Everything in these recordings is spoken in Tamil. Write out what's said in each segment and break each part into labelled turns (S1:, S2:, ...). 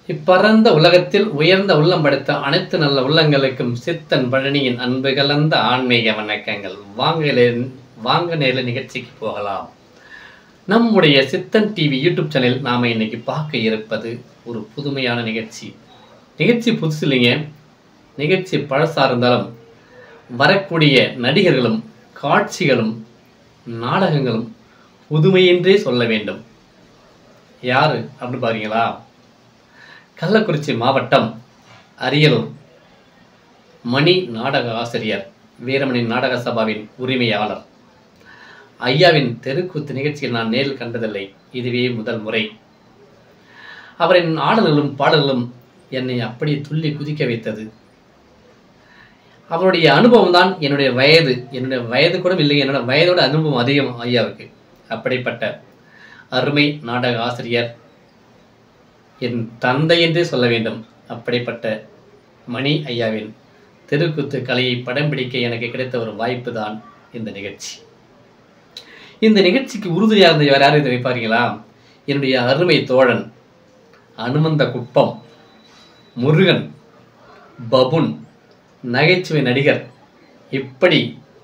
S1: இப்பரந்த உலகத்தில் உயர்ந்த உள்ளம் படைத்த அனைத்து நல்ல உள்ளங்களுக்கும் சித்தன் பழனியின் அன்பு கலந்த ஆன்மீக வணக்கங்கள் வாங்க நே- வாங்க நேரில் நிகழ்ச்சிக்கு போகலாம் நம்முடைய சித்தன் டிவி யூடியூப் சேனல் நாம் இன்னைக்கு பார்க்க இருப்பது ஒரு புதுமையான நிகழ்ச்சி நிகழ்ச்சி புதுசு இல்லைங்க நிகழ்ச்சி பழசாக இருந்தாலும் வரக்கூடிய நடிகர்களும் காட்சிகளும் நாடகங்களும் புதுமையென்றே சொல்ல வேண்டும் யாரு அப்படின்னு பாருங்களா கள்ளக்குறிச்சி மாவட்டம் அரியலூர் மணி நாடக ஆசிரியர் வீரமணி நாடக சபாவின் உரிமையாளர் ஐயாவின் தெருக்கூத்து நிகழ்ச்சியில் நான் நேரில் கண்டதில்லை இதுவே முதல் முறை அவரின் ஆடல்களும் பாடல்களும் என்னை அப்படியே துள்ளி குதிக்க வைத்தது அவருடைய அனுபவம் தான் என்னுடைய வயது என்னுடைய வயது கூட இல்லை என்னோட வயதோட அனுபவம் அதிகம் ஐயாவுக்கு அப்படிப்பட்ட அருமை நாடக ஆசிரியர் என் தந்தை என்றே சொல்ல வேண்டும் அப்படிப்பட்ட மணி ஐயாவின் தெருக்கூத்து கலையை படம் பிடிக்க எனக்கு கிடைத்த ஒரு வாய்ப்பு தான் இந்த நிகழ்ச்சி இந்த நிகழ்ச்சிக்கு உறுதுணையாக இருந்த வேறு யாரும் இதை வைப்பாருங்களா என்னுடைய அருமை தோழன் அனுமந்த குப்பம் முருகன் பபுன் நகைச்சுவை நடிகர் இப்படி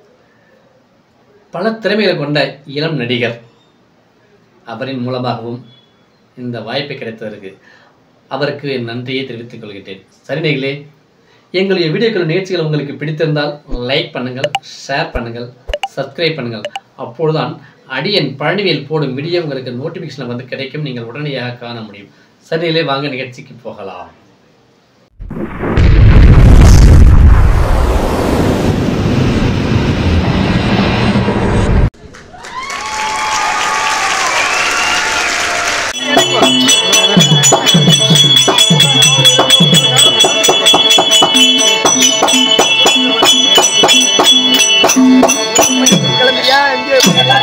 S1: பல திறமைகளை கொண்ட இளம் நடிகர் அவரின் மூலமாகவும் இந்த வாய்ப்பு கிடைத்ததற்கு அவருக்கு என் நன்றியை தெரிவித்துக் கொள்கின்றேன் சரி நேயர்களே எங்களுடைய வீடியோக்கள் நிகழ்ச்சிகள் உங்களுக்கு பிடித்திருந்தால் லைக் பண்ணுங்கள் ஷேர் பண்ணுங்கள் சப்ஸ்கிரைப் பண்ணுங்கள் அப்பொழுதுதான் அடியன் பழனிவேல் போடும் வீடியோ உங்களுக்கு நோட்டிஃபிகேஷன் வந்து கிடைக்கும் நீங்கள் உடனடியாக காண முடியும் சரி நேயர்களே, வாங்க நிகழ்ச்சிக்கு போகலாம்
S2: கிளம்பியா எங்கே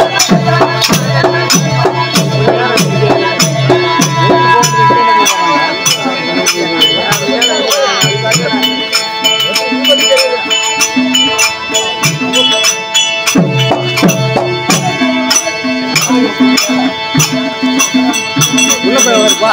S2: உள்ள போய் வருப்பா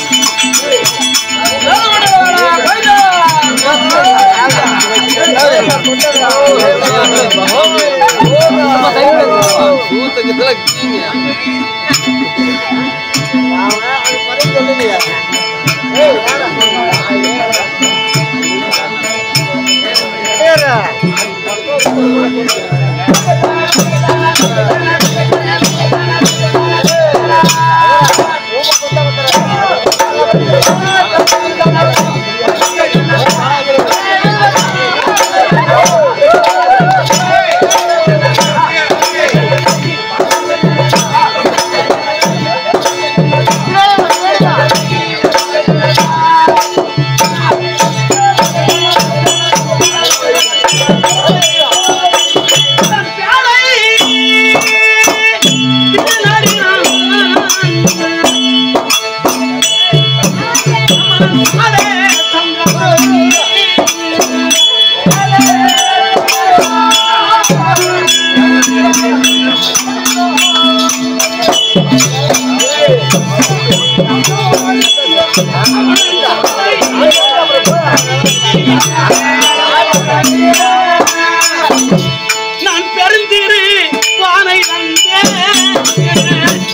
S3: நான் பெருந்திரு வானை வந்தேன்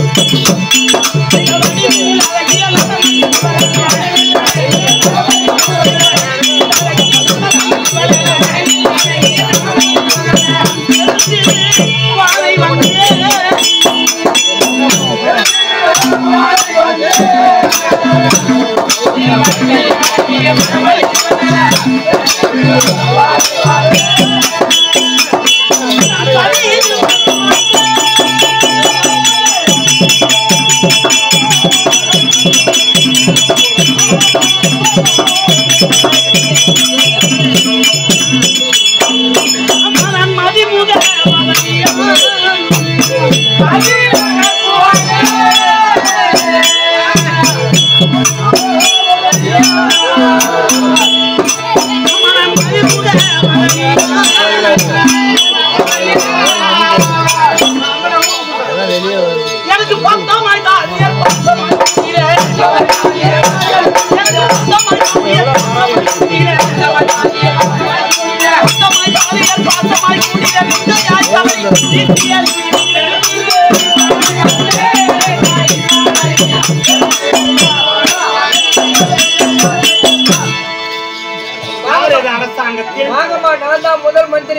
S3: வானை வந்தேன்
S2: Thank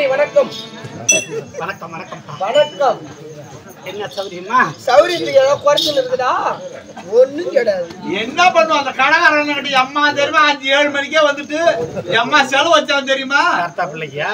S2: வணக்கம்
S3: வணக்கம் வணக்கம்
S2: வணக்கம்
S3: என்ன சௌரியமா
S2: சௌரியத்துக்கு ஏதோ குறைச்சல் இருக்குதா ஒண்ணும் கிடையாது
S4: என்ன பண்ணுவோம் அந்த கடைக்காரன் அம்மா தெரியுமா அஞ்சு ஏழு மணிக்கே வந்துட்டு அம்மா செலவு வச்சான் தெரியுமா
S3: தாத்தா பிள்ளையா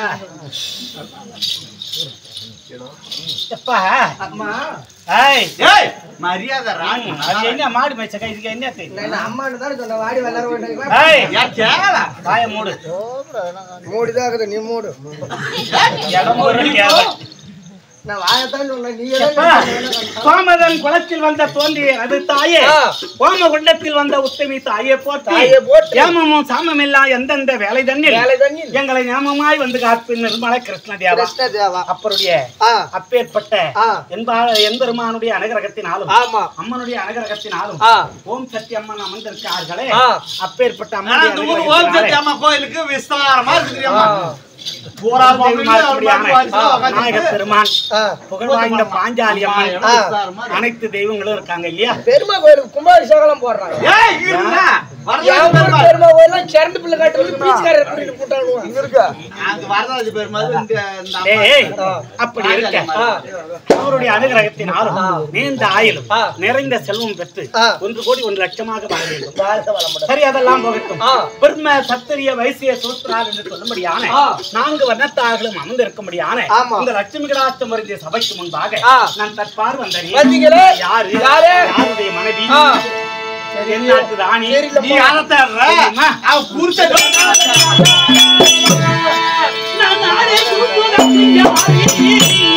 S3: எப்பா
S2: அம்மா
S3: ஏய்
S4: ஏய் மரியாதை ராணி
S3: அது என்ன மாடு மேய்ச்சக்கா இதுக்கு என்ன தெரியும்
S2: நான் அம்மானு தானே சொன்னேன் வாடி வளர வேண்டாம்
S3: ஏய்
S4: ஏன் கேள
S3: வாய மூடு
S2: மூடிதான் இருக்குது நீ மூடு
S3: இடம் ஒரு கேவல்.
S2: நான் வாயத்தான் சொன்னேன் நீ
S3: எப்பா, கோமதன் குளத்தில் வந்த தோன்றி அது தாயே
S2: ஆ.
S3: கோம குண்டத்தில் வந்த உத்தமி தாயே போற்றி
S2: தாயே போற்றி.
S3: ஏமமும் சாமமில்லா எந்தெந்த வேலை தண்ணில்
S2: வேலை தண்ணில்
S3: எங்களை ஞாபகமாய் வந்து காத்து நிர்மல கிருஷ்ண தேவா
S2: கிருஷ்ண தேவா
S3: அப்பருடைய
S2: ஆ
S3: அப்பேற்பட்ட
S2: ஆ.
S3: என்பா எம்பெருமானுடைய அனுகிரகத்தினாலும்
S2: ஆமா
S3: அம்மனுடைய அனுகிரகத்தினாலும்
S2: ஆ
S3: ஓம் சக்தி அம்மன் அமர்ந்திருக்கார்களே
S2: ஆ.
S3: அப்பேற்பட்ட
S4: நான்
S3: அம்மனுடைய
S4: அந்த ஊர் ஓம் சக்தி
S3: அனுகிரகத்தினாலே
S4: அம்மா கோயிலுக்கு விஸ்தாரமா இருக்குது
S2: ஆ
S4: அம்மா பூரா
S3: தெய்வமா இருக்கக்கூடியான
S4: பக்கம்
S3: விநாயகப் பெருமான்
S2: ஆ
S3: புகழ் வாய்ந்த பாஞ்சாலி அம்மன்
S2: ஆ.
S3: அனைத்து தெய்வங்களும் இருக்காங்க இல்லையா
S2: பெருமா கோயிலுக்கு கும்பாபிஷேகம் போடுறாங்க
S4: ஏய் இருடா வரதாஜி
S2: என் ஊர்
S4: பெருமாள்
S2: பெருமா கோயிலாம் சிறந்து பிள்ளை காட்டு பீச்காரர் கூட்டிட்டு போட்டானுங்க இங்க இருக்கா
S4: அங்க வரதாஜி பெருமாள் இந்த இந்த அம்மா.
S3: டேய்,
S2: ஆ.
S3: அப்படி இருக்க
S2: ஆ
S3: அவருடைய அனுகிரகத்தினாலும் நீண்ட ஆயிலும்
S2: ஆ.
S3: நிறைந்த செல்வம் பெற்று
S2: ஆ.
S3: ஒன்று கோடி ஒன்று லட்சமாக வாழ வேண்டும்
S2: வாழ்க வளமுடன்
S3: சரி அதெல்லாம் போகட்டும்
S2: ஆ.
S3: பிரம்ம சத்திரிய வைசிய சூத்ரார் என்று சொல்லும்படியான
S2: ஆ.
S3: நான்கு வர்ணத்தார்களும் அமர்ந்திருக்கும்படியான
S2: ஆமா.
S3: இந்த லட்சுமி கடாட்சம் வருகிற சபைக்கு முன்பாக
S2: ஆ.
S3: நான் தற்பார் வந்தேன்
S2: வந்தீங்களே?
S3: யாரு
S2: யாரு?
S3: யாருடைய மனைவி
S2: ஆ.
S3: தென்னாட்டு ராணி
S2: தெரியல.
S4: நீ யாரை தேடுற
S3: தெரியுமா?
S4: அவ புருஷன்
S3: நான் நானே குறுக்குறேன் யாரு?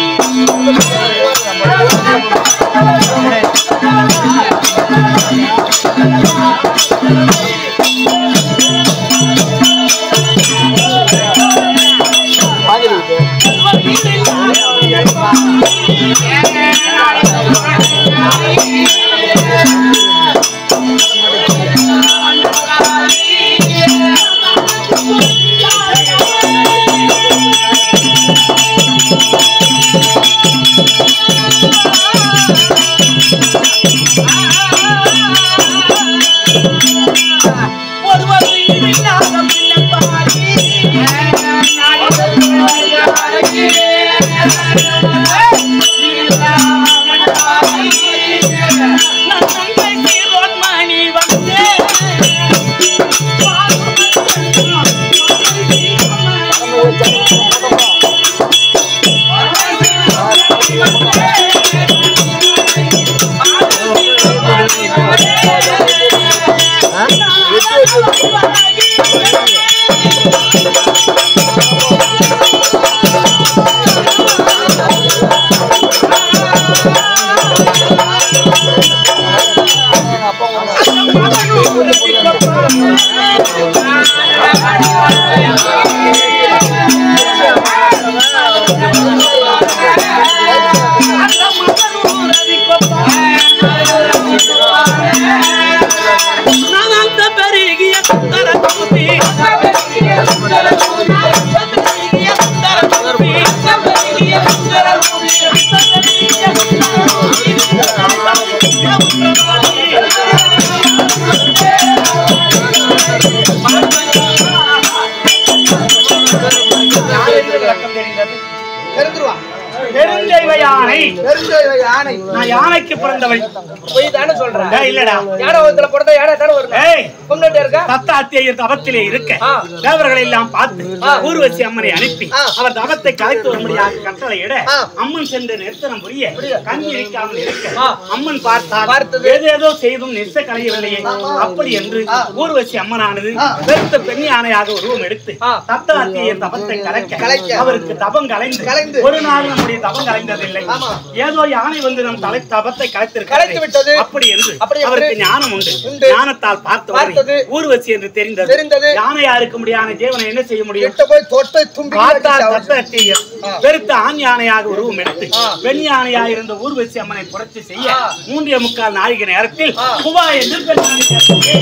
S3: யார் என்று விளக்கம் தெரிந்தது
S2: தெரிஞ்சிருவா
S3: பெருந்தெய்வ யானை
S2: தெரிஞ்ச யானை
S3: நான் யானைக்கு பிறந்தவள்
S2: போய் தானே சொல்றேன்
S3: டேய், இல்லடா
S2: யானை ஒருத்தர பிறந்த யானை தானே வரும்
S3: ஏய்
S2: பொங்கல் இருக்கா
S3: தத்த அத்தியர் தவத்திலே இருக்க
S2: ஆ.
S3: தேவர்களை எல்லாம் பார்த்து
S2: ஆ.
S3: ஊர்வசி அம்மனை அனுப்பி
S2: ஆ.
S3: அவர் தவத்தை கலைத்து வரும்படியாக கட்டளையிட
S2: ஆ.
S3: அம்மன் சென்று நிறுத்தனம் புரிய கண் இழிக்காமல் இருக்க
S2: ஆ.
S3: அம்மன் பார்த்தார்
S2: பார்த்தது.
S3: ஏதேதோ செய்தும் நிறுத்த கலையவில்லையே அப்படி என்று ஊர்வசி அம்மனானது பெருத்த பெண் யானையாக உருவம் எடுத்து
S2: ஆ.
S3: தத்த அத்தியர் தவத்தை கலைக்க
S2: கலைக்க.
S3: அவருக்கு தபம் கலைந்து
S2: கலைந்து.
S3: ஒரு நாள் நம்முடைய தபம் கலைந்ததில்லை
S2: ஆமா.
S3: ஏதோ யானை வந்து நம் தலை தபத்தை கலைத்திருக்கிறது
S2: கலைத்து விட்டது.
S3: அப்படி என்று
S2: அப்படி என்று.
S3: அவருக்கு ஞானம் உண்டு
S2: உண்டு.
S3: ஞானத்தால்
S2: பார்த்தது.
S3: பார்த்தவரை ஊர்வசி என்று தெரிந்தது
S2: தெரிந்தது.
S3: யானையா இருக்க முடியாத ஜீவனை என்ன செய்ய முடியும்
S2: கிட்ட போய் தொட்டு தும்பி
S3: பார்த்தால்
S2: அடிச்சு
S3: தத்தத்தையும்
S2: ஆ.
S3: பெருத்த ஆண் யானையாக உருவம் எடுத்து
S2: ஆ.
S3: பெண் யானையாக இருந்த ஊர்வசி அம்மனை புரட்சி செய்ய
S2: ஆ.
S3: மூன்றே முக்கால் நாழிகை நேரத்தில்
S2: ஆ.
S3: குவா என்று பெண் யானை பிறந்தது.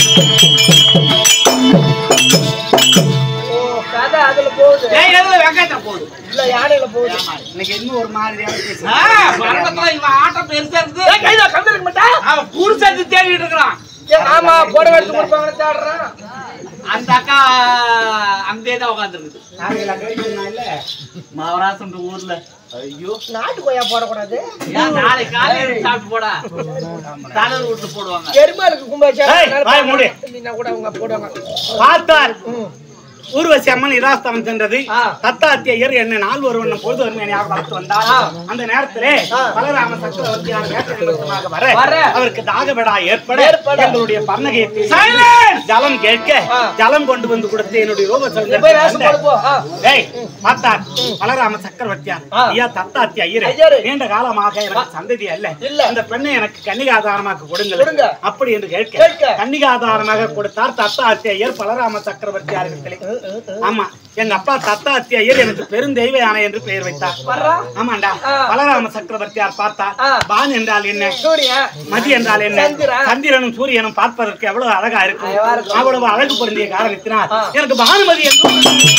S2: ஓ, கதை அதுல போகுது
S4: ஏய் எதுல வெங்காயத்தை போகுது
S2: இல்ல யானையில போகுது
S3: இன்னைக்கு இன்னும் ஒரு மாதிரியான பேச்சு.
S4: ஆ, பரமத்துல இவன் ஆட்டம் பெருசா இருக்குது
S2: ஏய், கைதா கந்திருக்க மாட்டா
S4: அவன் புருஷத்து தேடிட்டு இருக்கிறான்
S2: ஏய், ஆமா புடவை எடுத்து கொடுப்பாங்கன்னு தேடுறான்
S4: அந்த அக்கா அங்கேயே தான் உட்காந்துருக்குது
S3: நாளைக்கு கழிச்சுனா இல்ல
S4: மவராசன் ஊர்ல ஐயோ
S2: நாட்டு கொய்யா போடக்கூடாது
S4: ஏன் நாளை காலையில சாப்பிட்டு போடா தலைவர் வீட்டுல போடுவாங்க
S2: எருமாளுக்கு
S3: ஏய், வாய் மூடு.
S2: கும்பாச்சாரம் கூட அவங்க போடுவாங்க
S3: பார்த்தார்
S2: ம்.
S3: ஊர்வசி அம்மன் இராஸ்தவம் சென்றது
S2: ஆ.
S3: தத்தாத்தியர் என்ன நாள் ஒரு வண்ணம் பொழுது வறுமையாக வளர்த்து வந்தார்
S2: ஆ.
S3: அந்த நேரத்திலே
S2: ஆ.
S3: பலராம சக்கரவர்த்தியான வேட்டை நிமித்தமாக வர
S2: வர.
S3: அவருக்கு தாகவிடா ஏற்பட
S2: ஏற்பட.
S3: எங்களுடைய பர்ணகயத்தில்
S2: Silence!
S3: ஜலம் கேட்க
S2: ஆ.
S3: ஜலம் கொண்டு வந்து கொடுத்து என்னுடைய ரூப
S2: நீ போய் வேஷம் போடு போ. ஆ.
S3: ஏய் பார்த்தார் பலராம சக்கரவர்த்தியார்
S2: ஆ.
S3: ஐயா தத்தாத்தி ஐயர்
S2: ஐயரே.
S3: நீண்ட காலமாக எனக்கு சந்ததி அல்ல
S2: இல்ல.
S3: அந்த பெண்ணை எனக்கு கன்னிகாதாரமாக
S2: கொடுங்க.
S3: கொடுங்கள் அப்படி என்று
S2: கேட்க.
S3: கேட்க கன்னிகாதாரமாக கொடுத்தார் தத்தாத்தி ஐயர் பலராம சக்கரவர்த்தியார்கள் ஆமா எங்க அப்பா தத்தாத்தி ஐயர் எனக்கு பெருந்தெய்வ யானை என்று பெயர் வைத்தார்
S2: வர்றா.
S3: ஆமாண்டா
S2: ஆ.
S3: பலராம சக்கரவர்த்தியார் பார்த்தார்
S2: ஆ.
S3: பான் என்றால் என்ன
S2: சூரியன்.
S3: மதி என்றால் என்ன
S2: சந்திரன்.
S3: சந்திரனும் சூரியனும் பார்ப்பதற்கு எவ்வளவு அழகா இருக்கும்
S2: அழகா இருக்கும்.
S3: அவ்வளவு அழகு பொருந்திய காரணத்தினால்
S2: ஆ.
S3: எனக்கு பானுமதி என்றும்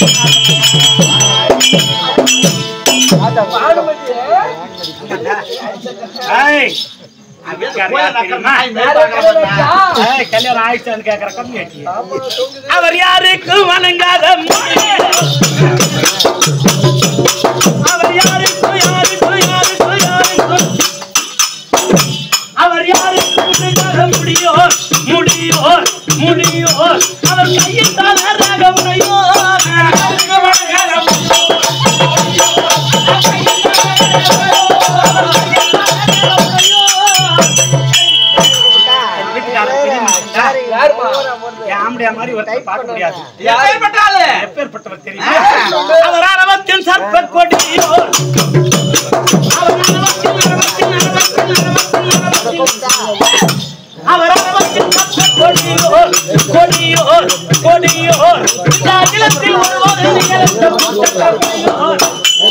S2: அந்த பானுமதி,
S3: ஏய், அது யாரையா தெரியுமா?
S2: யாரோ கல்யாணம் ஆயிடுச்சா?
S3: ஏய், கல்யாணம் ஆயிடுச்சான்னு கேக்குற கம்மி ஆச்சு.
S2: ஆமா, தொங்குது.
S3: அவர் யாருக்கும் வணங்காத மொழியே. அவர் யாருக்கும் யாருக்கும் யாருக்கும் யாருக்கும் அவர் யாருக்கும் வணங்காத முடியோர் முடியோர் முடியோர் அவர் கையில் தான் ராக முனையோர் யாருக்கும் வணங்காத என் வீட்டுக்காரர் தெரியுமா?
S2: யாரும்மா?
S3: என் ஆம்படியா மாதிரி ஒருத்தர் பார்க்க முடியாது
S4: எப்பேற்பட்டாளு?
S3: எப்பேற்பட்டவர் தெரியுமா அவர் அரவத்தின் சர்ப்ப கொடியோர் அவர் அரவத்தின் அரவத்தின் அரவத்தின் அரவத்தின் அரவத்தின் அவர் அரவத்தின் சர்ப்ப கொடியோர் கொடியோர் கொடியோர் இந்த அகிலத்தில் ஒருவர் நிகழ்ந்த பூத்த கொடியோர்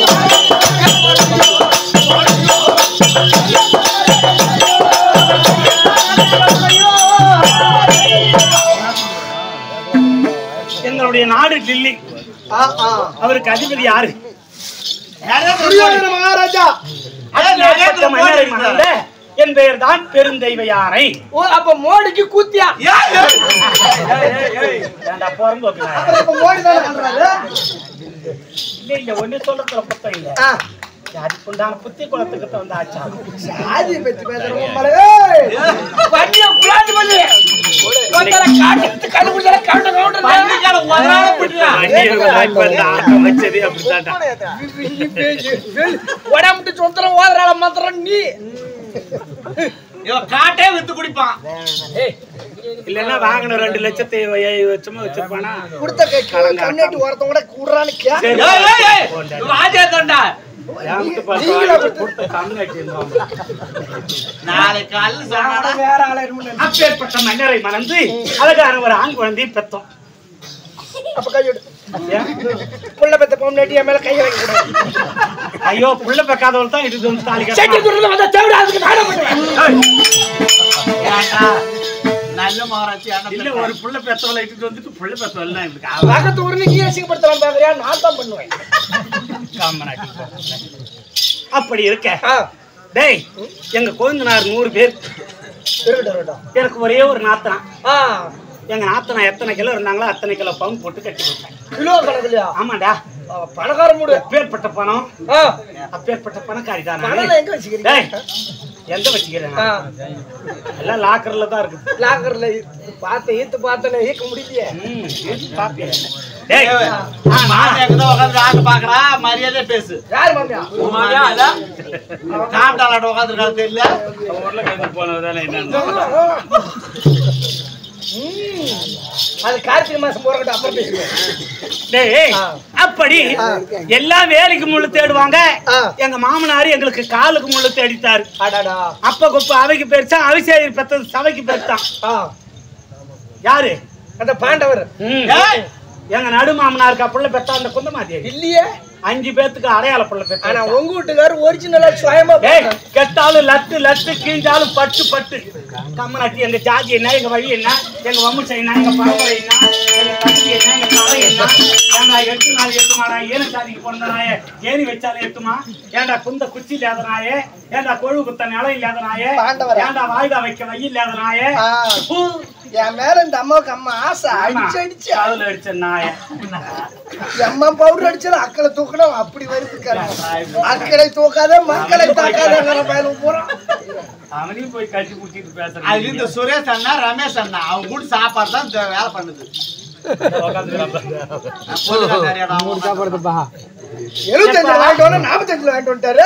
S3: எங்களுடைய நாடு டில்லி
S2: ஆ, ஆ.
S3: அவருக்கு அதிபதி யாரு
S2: துரியோதன மகாராஜா
S3: அப்பேற்பட்ட மன்னரை மணந்த என் பெயர் தான் பெருந்தெய்வ யானை
S2: ஓ அப்ப மோடிக்கு கூத்தியா
S4: ஏன், ஏன்?
S3: ஏன்டா போறம்போக்கு நாயே?
S2: அப்புறம் இப்ப மோடி தானே பண்றாரு
S3: இல்ல இல்ல ஒண்ணு சொல்றதுல புத்தம் இல்ல
S2: ஆ,
S3: அதுக்கு உண்டான புத்தி குளத்துக்கு தகுந்த ஆச்சா
S2: சாதி பத்தி பேசுறவங்க மலை பண்ணிய குலாண்டு பண்ணி ஒருத்தர காட்டு கண்டுபிடிச்சல கண்ட கவுண்டர்
S4: பன்னிக்கார ஒரு நாளை பிடிக்கிறான்.
S3: இப்ப இந்த ஆட்டம் வச்சது அப்படித்தான்டா
S2: உடம்புட்டு சொந்தரம் ஓதுறாள மாத்திரம் நீ
S4: இவன் காட்டே வித்து குடிப்பான்
S3: இல்லன்னா வாங்கின ரெண்டு லட்சத்தை ஏழு லட்சமா வச்சிருப்பானா
S2: கொடுத்த கைக்கு கண்ணாட்டி ஒருத்தன் கூட கூடுறான்னு கே
S3: சரி.
S4: ஏய், ஏய், ஏய், இவன் ஆஜா தான்டா.
S3: ஏன்ட்டு பாரு,
S2: நீங்களா
S3: கொடுத்த கண்ணாடி இருந்தாங்க.
S4: நாளை காலையில சொன்னாடா
S2: வேற ஆளா இருக்கும்
S3: அப்பேற்பட்ட மன்னரை மணந்து அழகான ஒரு ஆண் குழந்தையை பெத்தோம்
S2: அப்ப கையோடு
S3: ஏன்?
S2: புள்ள பெத்த பொம்னாட்டி என் மேல கைய வைக்க கூடாது
S3: ஐயோ புள்ள பெக்காதவள் தான் இது வந்து தாலி
S2: செட்டி
S3: கட்டணும்.
S2: துறந்து வந்தா தேவையா அதுக்கு நாடம் பண்ணுவேன்
S4: ஏன்டா? நல்ல மகாராஜி
S3: இல்ல ஒரு புள்ள பெத்தவளை இட்டுட்டு வந்துட்டு புள்ள பெத்தவள் தான் இருக்கு
S2: பக்கத்து ஊர்ல நீ அசிங்கப்படுத்தலாம் பாக்குறியா நான் தான் பண்ணுவேன்
S3: காமனாட்டி அப்படி இருக்க
S2: ஆ,
S3: டேய் எங்க கோவிந்தனார் நூறு பேர்
S2: இருக்கட்டும் இருக்கட்டும்
S3: எனக்கு ஒரே ஒரு நாத்தனா
S2: ஆ
S3: எங்க நாத்தனா எத்தனை கிலோ இருந்தாங்களோ அத்தனை கிலோ பவுன் போட்டு கட்டி கொடுத்தேன்
S2: கிலோ கணக்குலையா
S3: ஆமாடா
S2: ஆ, பணக்கார மூடு
S3: அப்பேற்பட்ட பணம்
S2: ஆ
S3: அப்பேற்பட்ட பணக்காரி தான்
S2: பணம்
S3: நானு.
S2: எங்க வச்சுக்கிறீங்க
S3: டேய் எங்க வச்சுக்கிறேன்
S2: ஆ,
S3: எல்லாம் லாக்கர்ல தான் இருக்குது
S2: லாக்கர்ல பார்த்து ஈத்து பார்த்தல ஈக்க முடியலையே
S3: ம், எடுத்து பாப்பியா? டேய்
S4: மாமியா கிட்ட உட்கார்ந்து ஆட்டு பாக்குறா மரியாதை பேசு
S2: யார் மாமியா
S4: உன் மாமியா அதான் காட்டாளாட்ட உட்காந்துருக்காரு தெரியல
S3: உருளைக்கிழங்கு போனதுதானே என்னன்னு.
S2: ம், அது கார்த்திகை மாசம் போறக்கட்டும் அப்புறம் பேசுவேன்
S3: டேய்
S2: ஆ.
S3: அப்படி
S2: ஆ.
S3: எல்லாம் வேலைக்கு முள்ளு தேடுவாங்க
S2: ஆ.
S3: எங்க மாமனார் எங்களுக்கு காலுக்கு முள்ளு தேடித்தாரு
S2: அடாடா
S3: அப்ப குப்ப அவைக்கு பெருசா அவிசேரி பெத்தது சபைக்கு பெருத்தான்
S2: ஆ
S3: யாரு
S2: அந்த பாண்டவர்
S3: ம்.
S4: ஏய்,
S3: எங்க நடு மாமனாருக்கு புள்ள பெத்தா அந்த குந்தமாதேவி
S2: இல்லையே
S3: அஞ்சு பேத்துக்கு அடையாள புள்ள
S2: ஆனா
S3: பெற்று
S2: உங்க வீட்டுக்காரர் ஒரிஜினலா சுயமா
S3: டேய் கெட்டாலும் லத்து லத்து கீஞ்சாலும் பட்டு பட்டு கம்மனாட்டி எங்க ஜாதி என்ன எங்க வழி என்ன எங்க வம்சம் என்ன எங்க பரம்பரை என்ன எங்க கட்சி என்ன எங்க கலை என்ன ஏன்டா எட்டு நாள் எட்டுமாடா ஏழு சாதிக்கு பிறந்த நாயே ஏணி வச்சாலும் எட்டுமா ஏன்டா குந்த குச்சி இல்லாத நாயே ஏன்டா கொழு குத்த நிலம் இல்லாத நாயே
S2: பாண்டவரா.
S3: ஏன்டா வாய்தா வைக்க வை இல்லாத நாயே
S2: ஆ. என் மேல இந்த அம்மாவுக்கு அம்மா ஆசை அடிச்சு அடிச்சு
S3: காதுல அடிச்ச நாய
S2: அம்மா பவுடர் அடிச்சாலும் அக்களை தூக்கணும் அப்படி வருது கருமம். அக்களை தூக்காத மக்களை தாக்காதங்கிற பயனும் போறான்
S3: அவனையும் போய் கட்டி பிடிச்சிட்டு
S4: அது இந்த
S3: பேசுறேன்
S4: சுரேஷ் அண்ணா ரமேஷ் அண்ணா அவங்க கூட சாப்பாடு தான் இந்த வேலை பண்ணுது போலீஸ்காரியாடா அவங்க.
S2: எழுபத்தஞ்சுல வாங்கிட்டு வந்து நாற்பத்தஞ்சுல வாங்கிட்டு வந்துட்டாரு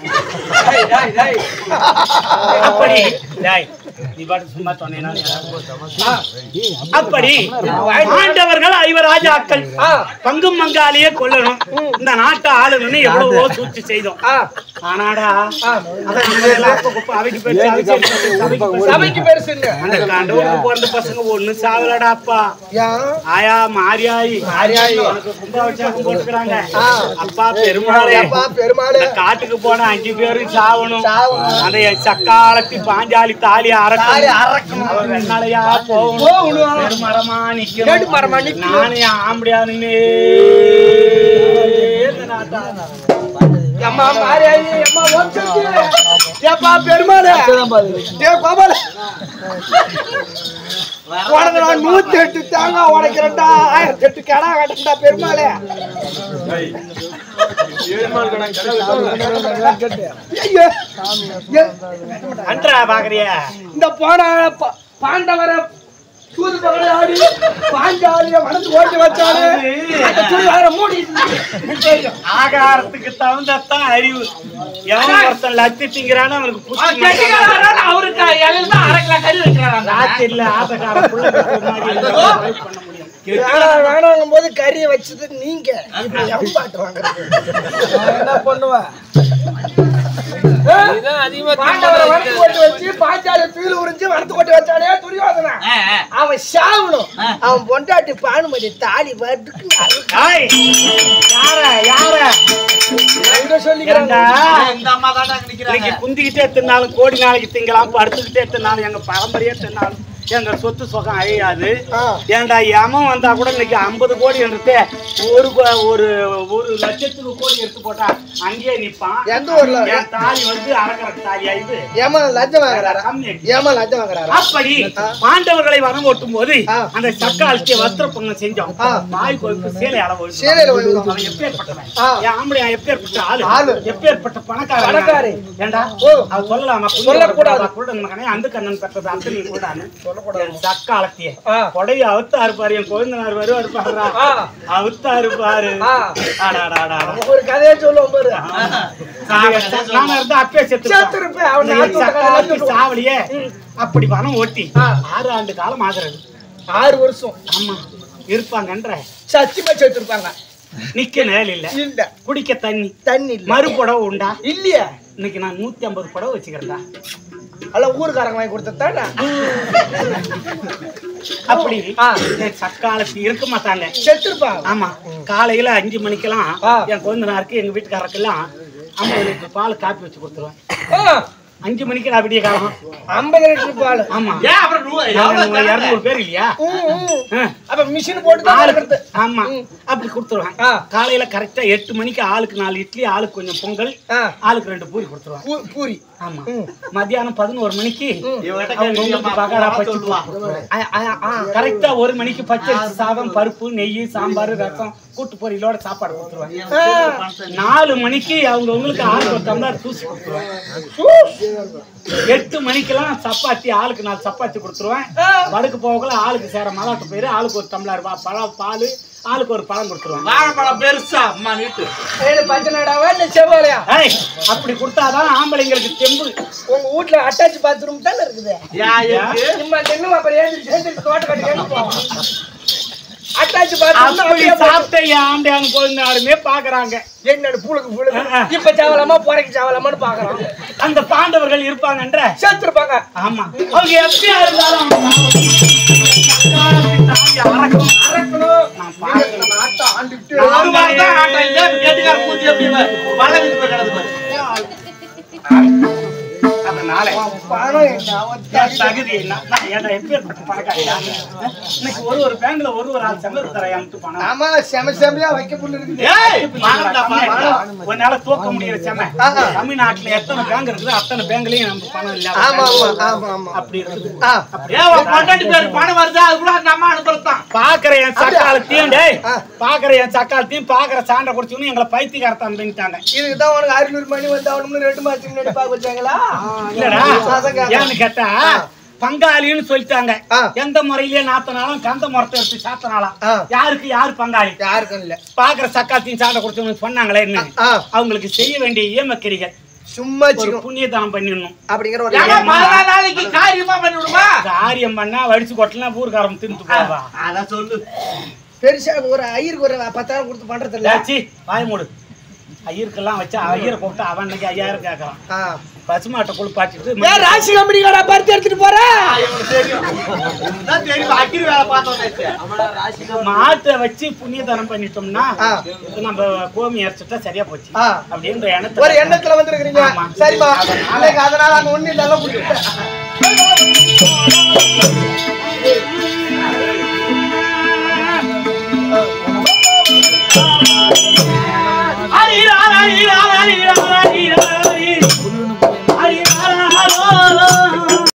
S3: அப்படி டேய், நீ பாட்டு சும்மா சொன்னேன்னா அப்படி ஆண்டவர்கள் ஐவர் ராஜாக்கள் பங்கும் மங்காளியே கொல்லணும் இந்த நாட்டை ஆளுநர்னு எவ்வளவோ சூழ்ச்சி செய்தோம்
S2: ஆ,
S3: ஆனாடா அதான் நம்ம எல்லாம் அப்ப குப்பை அவைக்கு பெருசு, அவைக்கு பெருசு, சபைக்கு பெருசு.
S2: சபைக்கு பெருசுங்க
S3: அந்த கண்டவருக்கு பிறந்த பசங்க ஒண்ணு சாவலடா அப்பா
S2: ஏன்
S3: ஆயா மாரியாயி
S2: மாரியாயி.
S3: உனக்கு கும்பாபிஷேகம் போட்டுக்கிறாங்க
S2: ஆ.
S3: அப்பா பெருமாளே
S2: அப்பா பெருமாளு
S3: இந்த காட்டுக்கு போன அஞ்சு பேரும் சாவணும்
S2: சாவணும்.
S3: அந்த என் சக்காலத்தி பாஞ்சாலி தாலி
S2: தாலி
S3: அறக்கணும்
S2: அறக்கணும்.
S3: அவ வெண்ணாலையா போகணும்
S2: போகணும்.
S3: பெருமரமா
S2: நடு
S3: நிக்கணும்
S2: மரமா நிக்கணும்.
S3: நானே ஆம்படியானுமே இந்த நாட்டான.
S2: அம்மா மாரியாயி அம்மா வம்சத்து ஏப்பா பெருமாளு ஏ கோபால உனக்கு நான் நூத்தி எட்டு தேங்காய் உடைக்கிறேன்டா ஆயிரத்தி எட்டு கடா கட்டண்டா பெருமாளே ஐயோ. ஏ,
S3: அன்றா பாக்குறியா
S2: இந்த போன ப- பாண்டவரை தூது பகலை ஆடி பாஞ்சாலிய மனசு ஓட்டி வச்சாரு அந்த துணி வேற மூடி தெரியும்
S3: ஆகாரத்துக்கு தகுந்தத்தான் அறிவு எவன் ஒருத்தன் லத்தி திங்கிறான்னு அவனுக்கு புத்தி மட்டும்
S1: அவருக்கு இலையில தான் அரை கிலோ கறி வைக்கிறாங்க
S3: ராத்திரில ஆசைக்கார புள்ள பெத்த மாதிரி எல்லாம் drive பண்ண முடியும்
S2: வேணாம் வேணாங்கும் போது கறியை வச்சது நீங்க இப்ப எவன் பாட்டு வாங்குறது நான் என்ன பண்ணுவேன் பாண்டவரை வறுத்து போட்டு வச்சு பாஞ்சாலி தூள் உறிஞ்சு வறுத்து போட்டு வச்சானே துரியோதனா அவன் சாவணும் அவன் பொண்டாட்டி பானுமதி தாலி வட்டுக்கு
S3: ஏய், யார யார
S2: சொல்லிக்கிறாங்க
S3: ஏண்டா?
S4: இந்த அம்மா தாண்டா அங்க நிக்கிறாங்க
S3: இன்னைக்கு குந்திக்கிட்டே தின்னாலும் கோடி நாளைக்கு திங்கலாம் படுத்துக்கிட்டே தின்னாலும் எங்க பரம்பரையே தின்னாலும் எங்க சொத்து சுகம் அழியாது
S2: ஆ.
S3: ஏன்டா எமன் வந்தா கூட இன்னைக்கு ஐம்பது கோடி எடுத்து ஒரு கோ- ஒரு ஒரு லட்சத்துக்கு கோடி எடுத்து போட்டா அங்கேயே நிப்பான்
S2: எந்த ஊர்ல
S3: என் தாலி வந்து அறக்கிற தாலி ஆயிடுது
S2: ஏமா லஞ்சம் வாங்குறாரா
S3: கம்மி
S2: ஏமா லஞ்சம் வாங்குறாரா
S3: அப்படி பாண்டவர்களை வரம் ஓட்டும் போது
S2: ஆ.
S3: அந்த சக்காலத்திய வஸ்திர பொங்கல் செஞ்சோம்
S2: ஆ.
S3: வாய் கோய்க்கு சேலை அளவு
S2: சேலையில ஒழுகுதான்.
S3: அவன் எப்பேற்பட்டவன்
S2: ஆ.
S3: என் ஆம்பளை எப்பேற்பட்ட ஆளு
S2: ஆளு.
S3: எப்பேற்பட்ட பணக்காரன்
S2: பணக்காரி.
S3: ஏண்டா
S2: ஓ.
S3: அவ சொல்லலாமா
S2: சொல்லக்கூடாது.
S3: குருடன் மகனே அந்த கண்ணன் பெற்றது அத்தனையும் கூடாது
S2: சொல்லக்கூடாது.
S3: சக்காலத்திய
S2: ஆ.
S3: கொடைய அவுத்தா இருப்பாரு என் குழந்தைனார் வருவாரு பாருடா
S2: ஆ.
S3: அவுத்தா இருப்பாரு
S2: ஆ.
S3: ஆடாடாடா
S2: ஒரு கதையை சொல்லுவோம் பாரு
S3: நானா இருந்தா அப்பயே செத்து
S2: செத்துருப்பேன். அவன் நாட்டு விட்டு
S3: சக்காலத்தி
S2: கதை
S3: சாவலியே அப்படி பணம் ஓட்டி
S2: ஆ.
S3: ஆறு ஆண்டு காலம் ஆகிறது
S2: ஆறு வருஷம்
S3: ஆமா இருப்பாங்கன்ற
S2: சத்தியமா சேர்த்திருப்பாங்க
S3: நிக்க நேரம் இல்ல
S2: இல்ல
S3: குடிக்க தண்ணி
S2: தண்ணி இல்ல
S3: மறு புடவை உண்டா
S2: இல்லையா
S3: இன்னைக்கு நான் நூத்தி ஐம்பது புடவை வச்சுக்கிறேன்டா
S2: அல்ல ஊருக்காரங்க வாங்கி கொடுத்தா
S3: அப்படி
S2: ஆ.
S3: என் சக்காலத்து இருக்க மாட்டாங்க
S2: செத்துருப்பாங்க
S3: ஆமா காலையில அஞ்சு மணிக்கெல்லாம்
S2: ஆ.
S3: என் குழந்தைனாருக்கு எங்க வீட்டுக்காரருக்கெல்லாம் ஐம்பது லிட்டர் பால் காப்பி வச்சு கொடுத்துருவேன்
S2: ஆ,
S3: அஞ்சு மணிக்கு நான் விடிய காலம்
S2: ஐம்பது லிட்டர் பால்
S3: ஆமா
S4: ஏன் அப்புறம் நூ- எவ்வளவு
S3: இருநூறு பேர் இல்லையா
S2: ம், ம்.
S3: ஆ.
S2: அப்ப மிஷின் போட்டு தான்
S3: ஆளுக்கு
S2: கறக்கிறது.
S3: ஆமா அப்படி கொடுத்துருவேன்
S2: ஆ.
S3: காலையில கரெக்டா எட்டு மணிக்கு ஆளுக்கு நாலு இட்லி ஆளுக்கு கொஞ்சம் பொங்கல்
S2: ஆ,
S3: ஆளுக்கு ரெண்டு பூரி கொடுத்துருவேன்
S2: பூ- பூரி
S3: ஆமா
S2: ம்.
S3: மத்தியானம் பதினோரு மணிக்கு
S4: இவன்கிட்ட
S3: அவங்க
S4: கேட்டு
S3: உங்களுக்கு
S4: அம்மா
S3: பகாரா
S4: அம்மா
S3: பச்சு
S4: சொல்லுவா.
S2: ஆ, ஆ, ஆ.
S3: கரெக்டா ஒரு மணிக்கு பச்சரிசி சாதம் பருப்பு நெய் சாம்பார் ரசம் கூட்டு பொரியலோட சாப்பாடு கொடுத்துருவாங்க
S2: ஆ.
S3: நாலு மணிக்கு அவங்க உங்களுக்கு ஆளுக்கு ஒரு டம்ளர் தூசி கொடுத்துருவேன் எட்டு மணிக்கெல்லாம் சப்பாத்தி ஆளுக்கு நாலு சப்பாத்தி கொடுத்துருவேன்
S2: ஆ.
S3: வடக்கு போகல ஆளுக்கு சேர மலாட்டு போயிரு ஆளுக்கு ஒரு டம்ளர் பா- பழம் பால் ஆளுக்கு ஒரு பழம் கொடுத்துருவாங்க
S4: வாழைப்பழம் பெருசா அம்மா நீட்டு
S2: ஏழு பச்சை நாடாவா இல்ல செவ்வாழையா
S3: ஏய், அப்படி கொடுத்தாதான் ஆம்பளைங்களுக்கு தெம்பு
S2: உங்க வீட்ல அட்டாச் பாத்ரூம் தானே இருக்குது
S4: யா இருக்கு
S2: சும்மா தென்னும் அப்புறம் ஏன் சேர்ந்து தோட்ட கட்டி கேட்டு போவோம் அட்டாச்
S3: அப்படி
S2: பாத்ரூம்
S3: சாப்பிட்ட என் ஆண்டையான குழந்தையாருமே பாக்குறாங்க
S2: என்னோட புழுக்கு புழுக்கு
S3: ஆ.
S2: இப்ப சாவலாமா போறக்கு சாவலாமான்னு பாக்குறோம்
S3: அந்த பாண்டவர்கள் இருப்பாங்கன்ற
S2: சேர்த்திருப்பாங்க
S3: ஆமா அவங்க எப்படியா இருந்தாலும் அவங்க சக்காலத்தை தாண்டி அறக்கணும்.
S2: அறக்கணும்
S3: நான் பார்க்கிறேன்.
S2: நாட்டை ஆண்டுட்டு
S3: நான் தான்
S4: மாட்டான் இல்ல கேட்டுக்கார பூச்சி எப்படி வள வீட்டு போய் கிடந்து பாரு
S3: அதனால
S2: பணம் என்ன
S3: என் தகுதி என்ன நான் ஏன்டா எப்பேற்பட்ட பணக்காரியா இன்னைக்கு ஒரு ஒரு பேங்க்ல ஒரு ஒரு ஆள் சம்பளம் தரையாமட்டு பணம்
S2: ஆமா செம செமையா வைக்க புல்லு இருக்குது
S4: ஏய் பணம்டா பணம்
S3: உன்னால தூக்க முடியற செம
S2: ஆஹா.
S3: தமிழ்நாட்டுல எத்தனை பேங்க் இருக்குது அத்தனை பேங்க்லயும் நம்ம பணம் இல்ல
S2: ஆமா ஆமா ஆமா ஆமா
S3: அப்படி இருக்குது
S2: ஆ
S4: ஏன் உன் பொண்டாட்டி பேர் பணம் வருதா அது கூட அந்த அம்மா அனுப்புறதான்
S3: பாக்குற என் சக்காலத்தையும் டேய்
S2: ஆ.
S3: பாக்குற என் சக்காலத்தையும் பாக்குற சாண்டை குடிச்சுன்னு எங்களை பைத்தியக்காரத்தான் பண்ணிட்டாங்க
S2: இதுக்கு தான் உனக்கு அறுநூறு மணி வந்து அவனுக்கு ரெண்டு மாசத்துக்கு முன்னாடி பார்க்க வச்சாங்களா
S3: இல்லடா
S2: மாசம் கேட்டேன்.
S3: ஏன்னு கேட்டா
S2: ஆ.
S3: பங்காளின்னு சொல்லிட்டாங்க
S2: ஆ.
S3: எந்த முறையிலயே நாத்தனாலும் கந்த முறத்தை எடுத்து சாத்தனாலாம்
S2: ஆ.
S3: யாருக்கு யாரு பங்காளி
S2: யாருக்கும் இல்ல
S3: பாக்குற சக்காத்தையும் சாண்டை குடிச்சவங்க சொன்னாங்களே என்ன
S2: ஆ
S3: அவங்களுக்கு செய்ய வேண்டிய ஈமக்கிரிகள்
S2: சும்மா
S3: ஒரு
S2: வச்சுக்கோ
S3: புண்ணிய தானம் பண்ணிடணும்
S2: அப்படிங்கிற ஒரு
S4: ஏன்னா பதினாலு நாளைக்கு காரியமா பண்ணி விடுமா
S3: காரியம் பண்ணா வடிச்சு கொட்டலாம் ஊர்காரம் தின்னுட்டு போவா
S4: அதான் சொல்லு
S2: பெருசா ஒரு ஐயருக்கு ஒரு பத்தாயிரம் கொடுத்து பண்றது இல்ல
S3: ஏச்சி வாய மூடு ஐயருக்கெல்லாம் வச்சு ஐயரை கூப்பிட்டு அவன் இன்னைக்கு ஐயாயிரம் கேட்கறான்
S2: ஆ.
S3: பசுமாட்டை குளிப்பாட்டிட்டு
S2: ஏன் ராசி கம்பெனிக்காரா பருத்தி எடுத்துட்டு போற
S4: இவனுக்கு தெரியும் இதான் தெரியும் அக்கிரி வேலை பார்த்தோம்
S3: மாட்டை வச்சு புண்ணியதானம் பண்ணிட்டோம்னா
S2: ஆ.
S3: இது நம்ம கோமி அரைச்சிட்டா சரியா போச்சு
S2: ஆ.
S3: அப்படின்ற
S2: ஒரு
S3: எண்ணத்துல
S2: எண்ணத்துல வந்திருக்கிறீங்க
S3: ஆமா.
S2: சரிம்மா அன்னைக்கு அதனால அந்த ஒண்ணு இதெல்லாம் கொடுத்துட்டேன்
S4: அரிரா அரிரா